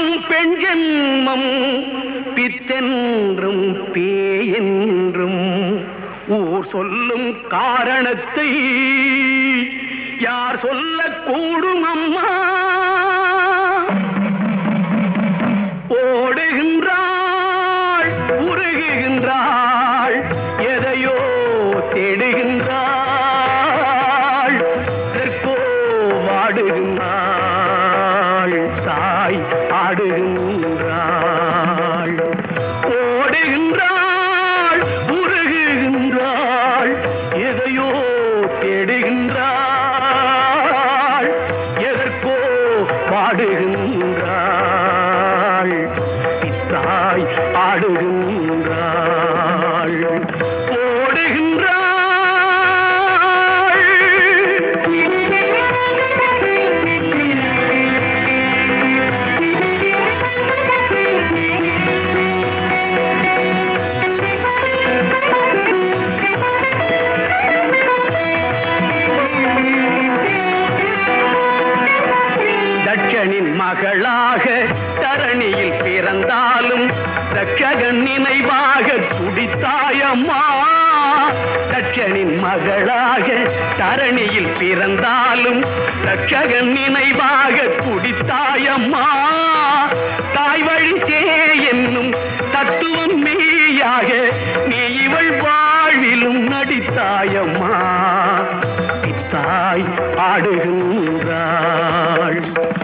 பெண் ஜென்மம் பித்தென்றும் பேயென்றும் ஊர் சொல்லும் காரணத்தை யார் சொல்லக்கூடும் அம்மா ஓடுகின்றாள் உருகுகின்றாள் எதையோ தேடுகின்றாள் தெற்கோ வாடுகின்றாள் தாய் ஆடுகின்றாள் ஓடுகின்றாள் உருகுகின்றாள் எதையோ தேடுகின்றாள் எதற்கோ பாடுகின்றாள் தாய் ஆடுகின்றாள் தட்சனின் மகளாக தரணியில் பிறந்தாலும் தட்சகன் நினைவாக துடித்தாயம்மா தட்சனின் மகளாக தரணியில் பிறந்தாலும் தட்சகன் நினைவாக துடித்தாயம்மா தாய் வழி தே என்னும் தத்துவம் மெய்யாக நீ இவள் வாழ்விலும் நடித்தாயம்மா தாய் ஆடுகின்றாள்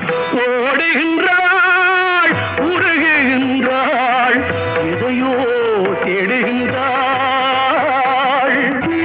ஓடுகின்றாள் உருகுகின்றாள் எதையோ தேடுகின்றாள்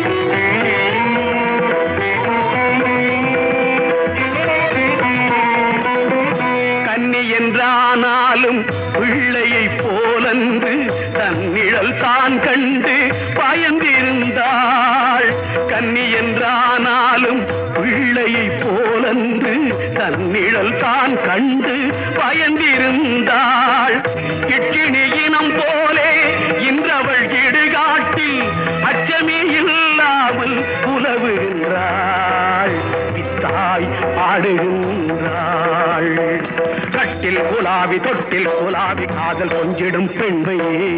கன்னி என்றானாலும் பிள்ளையை போலன்று தன் நிழல் தான் கண்டு பயந்திருந்தாள் கன்னி என்றானாலும் பிள்ளையை போலன்று தன் நிழல் தான் கண்டு பயந்திருந்தாள் கிட்கிணி இனம் போலே இன்றவள் இடுகாட்டில் அச்சமே இல்லாமல் புலவுகின்றாள் தாய் ஆடுகின்றாள் கட்டில் குலாவி தொட்டில் குலாவி காதல் கொஞ்சிடும் பெண்மையே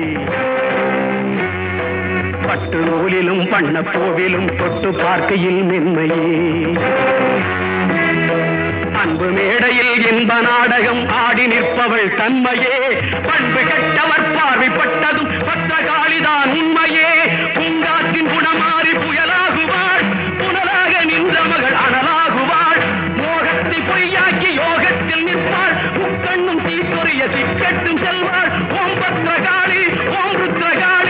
பட்டு நூலிலும் பண்ண பூவிலும் தொட்டு பார்க்கையில் மென்மையே அன்பு மேடையில் இன்ப நாடகம் ஆடி நிற்பவள் தன்மையே பண்பு கெட்டவர் பார்வைப்பட்டதும் பத்திரகாளிதான் உண்மையே பூங்காற்றின் குணமாறி புயலாகுவாள் புனலாக நின்ற மகள் அனலாகுவாள் மோகத்தை பொய்யாக்கி யோகத்தில் நிற்பாள் முக்கண்ணும் தீப்பொறிய சிக்கட்டும் செல்வாள் ஓம் பத்திரகாளி ஓம் ருத்ரகாளி